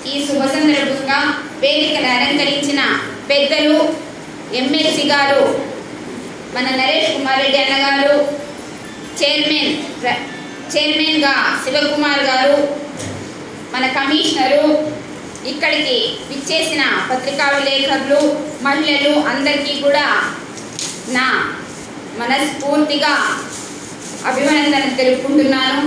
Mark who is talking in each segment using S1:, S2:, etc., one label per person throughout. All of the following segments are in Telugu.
S1: ఈ శుభ సందర్భంగా వేదికను అలంకరించిన పెద్దలు ఎమ్మెల్సీ గారు మన నరేష్ కుమార్ రెడ్డి అన్న గారు చైర్మన్ ప్ర- చైర్మన్గా శివకుమార్ గారు మన కమిషనరు ఇక్కడికి విచ్చేసిన పత్రికా విలేకరులు మహిళలు అందరికీ కూడా నా మనస్ఫూర్తిగా అభినందన తెలుపుకుంటున్నాను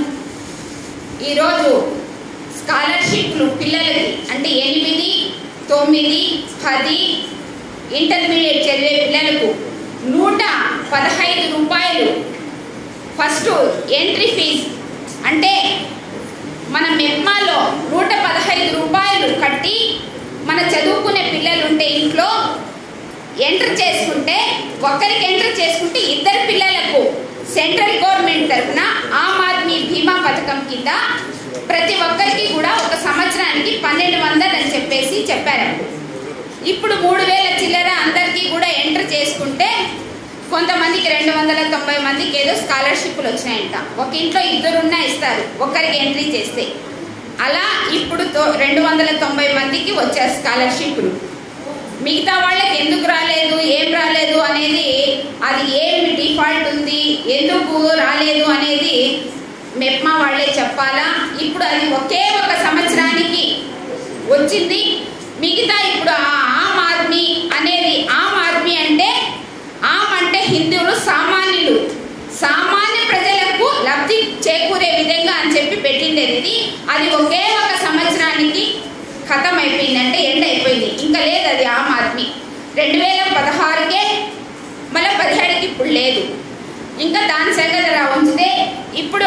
S1: ఈరోజు స్కాలర్షిప్లు పిల్లలకి అంటే ఎనిమిది తొమ్మిది పది ఇంటర్మీడియట్ చదివే పిల్లలకు నూట పదహైదు రూపాయలు ఫస్ట్ ఎంట్రీ ఫీజు అంటే మన మెప్మాలో నూట పదహైదు రూపాయలు కట్టి మన చదువుకునే పిల్లలు ఉంటే ఇంట్లో ఎంటర్ చేసుకుంటే ఒక్కరికి ఎంటర్ చేసుకుంటే ఇద్దరు పిల్లలకు సెంట్రల్ గవర్నమెంట్ తరఫున ఆమ్ ఆద్మీ బీమా పథకం కింద ప్రతి ఒక్కరికి కూడా ఒక సంవత్సరానికి పన్నెండు వందలు అని చెప్పేసి చెప్పారు ఇప్పుడు మూడు వేల చిల్లర అందరికీ కూడా ఎంటర్ చేసుకుంటే కొంతమందికి రెండు వందల తొంభై మందికి ఏదో స్కాలర్షిప్లు వచ్చినాయంట ఒక ఇంట్లో ఇద్దరున్నా ఇస్తారు ఒక్కరికి ఎంట్రీ చేస్తే అలా ఇప్పుడు తో- రెండు వందల తొంభై మందికి వచ్చారు స్కాలర్షిప్లు మిగతా వాళ్ళకి ఎందుకు రాలేదు ఏం రాలేదు అనేది అది ఏం డిఫాల్ట్ ఉంది ఎందుకు రాలేదు అనేది మెప్మా వాళ్ళే చెప్పాలా ఇప్పుడు అది ఒకే ఒక సంవత్సరానికి వచ్చింది మిగతా ఇప్పుడు ఆ ఆమ్ ఆద్మీ అనేది ఆమ్ ఆద్మీ అంటే ఆమ్ అంటే హిందువులు సామాన్యులు సామాన్య ప్రజలకు లబ్ధి చేకూరే విధంగా అని చెప్పి పెట్టిండేది ఇది అది ఒకే ఒక సంవత్సరానికి ఖతం అయిపోయింది అంటే ఎండ్ అయిపోయింది ఇంకా లేదు అది ఆమ్ ఆద్మీ రెండు వేల పదహారుకే మళ్ళీ పదిహేడుకి ఇప్పుడు లేదు ఇంకా దాని సంగతి అలా ఉంచితే ఇప్పుడు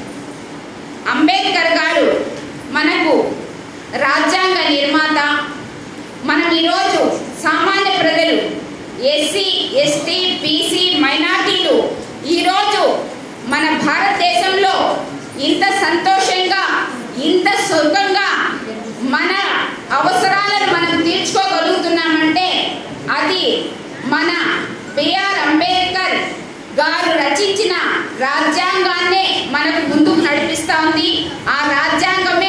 S1: అంబేద్కర్ గారు మనకు రాజ్యాంగ నిర్మాత మనం ఈరోజు సామాన్య ప్రజలు ఎస్సీ ఎస్టీ బీసీ మైనార్టీలు ఈరోజు మన భారతదేశంలో ఇంత సంతోషంగా ఇంత సుఖంగా మన అవసరాలను మనం తీర్చుకోగలుగుతున్నామంటే అది మన బిఆర్ అంబేద్కర్ గారు రచించిన రాజ్యాంగాన్నే మనకు ముందుకు నడిపిస్తా ఉంది ఆ రాజ్యాంగమే